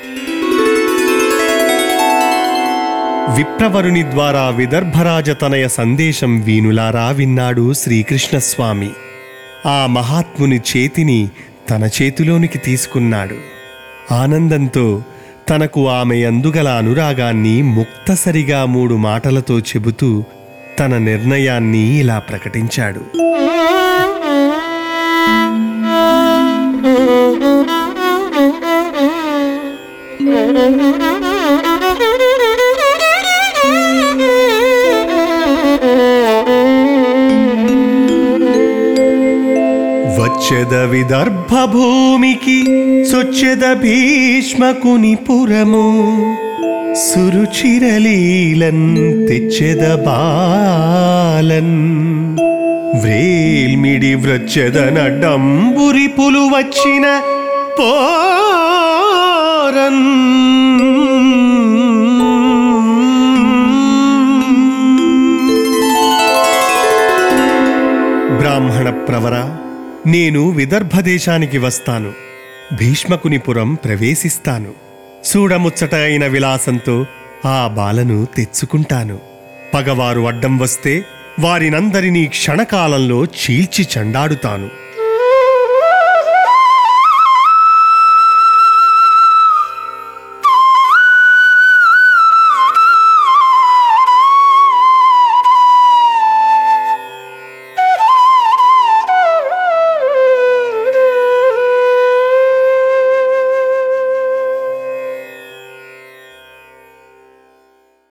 విప్రవరుని ద్వారా విదర్భరాజతనయ సందేశం వీనులారా విన్నాడు శ్రీకృష్ణస్వామి ఆ మహాత్ముని చేతిని తన చేతిలోనికి తీసుకున్నాడు ఆనందంతో తనకు ఆమె అందుగల అనురాగాన్ని ముక్తసరిగా మూడు మాటలతో చెబుతూ తన నిర్ణయాన్ని ఇలా ప్రకటించాడు వచ్చెద విదర్భ భూమికి సొచ్చెద భీష్మకుని పురము సురుచిరలీలన్ తెచ్చెద బాలన్ వ్రేల్మిడి వ్రచ్చెద నడ్డంబురి పులు వచ్చిన పోరన్ బ్రాహ్మణ ప్రవర నేను విదర్భ దేశానికి వస్తాను భీష్మకునిపురం ప్రవేశిస్తాను చూడముచ్చట అయిన విలాసంతో ఆ బాలను తెచ్చుకుంటాను పగవారు అడ్డం వస్తే వారినందరినీ క్షణకాలంలో చీల్చి చెండాడుతాను